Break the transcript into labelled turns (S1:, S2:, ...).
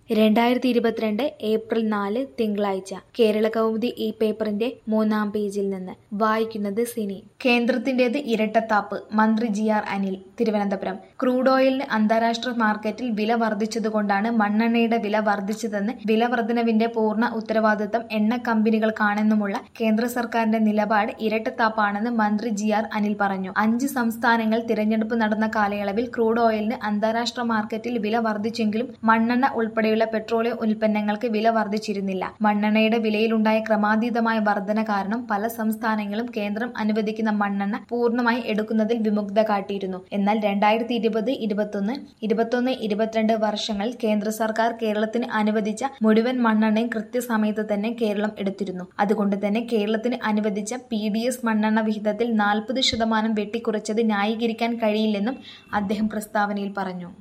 S1: രണ്ടായിരത്തി ഇരുപത്തിരണ്ട് ഏപ്രിൽ നാല് തിങ്കളാഴ്ച കേരള കൗമുദി ഈ പേപ്പറിന്റെ മൂന്നാം പേജിൽ നിന്ന് വായിക്കുന്നത് സിനി കേന്ദ്രത്തിന്റേത് ഇരട്ടത്താപ്പ് മന്ത്രി G R Anil Thiruvananthapuram crude ഓയിലിന് അന്താരാഷ്ട്ര മാർക്കറ്റിൽ വില വർദ്ധിച്ചതുകൊണ്ടാണ് മണ്ണെണ്ണയുടെ വില വർദ്ധിച്ചതെന്ന് വില വർധനവിന്റെ പൂർണ്ണ ഉത്തരവാദിത്തം എണ്ണ കമ്പനികൾക്കാണെന്നുമുള്ള കേന്ദ്ര സർക്കാരിന്റെ നിലപാട് ഇരട്ടത്താപ്പാണെന്ന് മന്ത്രി ജി ആർ അനിൽ പറഞ്ഞു അഞ്ച് സംസ്ഥാനങ്ങൾ തിരഞ്ഞെടുപ്പ് നടന്ന കാലയളവിൽ ക്രൂഡ് ഓയിലിന് അന്താരാഷ്ട്ര മാർക്കറ്റിൽ വില വർദ്ധിച്ചെങ്കിലും മണ്ണെണ്ണ ഉൾപ്പെടെയുള്ള പെട്രോളിയം ഉൽപ്പന്നങ്ങൾക്ക് വില വർദ്ധിച്ചിരുന്നില്ല മണ്ണെണ്ണയുടെ വിലയിലുണ്ടായ ക്രമാതീതമായ വർധന കാരണം പല സംസ്ഥാനങ്ങളും കേന്ദ്രം അനുവദിക്കുന്ന മണ്ണെണ്ണ പൂർണ്ണമായി എടുക്കുന്നതിൽ വിമുഗ്ധ കാട്ടിയിരുന്നു എന്നാൽ രണ്ടായിരത്തി ഇരുപത് ഇരുപത്തൊന്ന് ഇരുപത്തൊന്ന് ഇരുപത്തിരണ്ട് വർഷങ്ങളിൽ കേന്ദ്ര സർക്കാർ കേരളത്തിന് അനുവദിച്ച മുഴുവൻ മണ്ണെണ്ണയും കൃത്യസമയത്ത് തന്നെ കേരളം എടുത്തിരുന്നു അതുകൊണ്ട് തന്നെ കേരളത്തിന് അനുവദിച്ച പി ഡി എസ് മണ്ണെണ്ണ വിഹിതത്തിൽ നാൽപ്പത് ശതമാനം വെട്ടിക്കുറച്ചത് ന്യായീകരിക്കാൻ കഴിയില്ലെന്നും അദ്ദേഹം പ്രസ്താവനയിൽ പറഞ്ഞു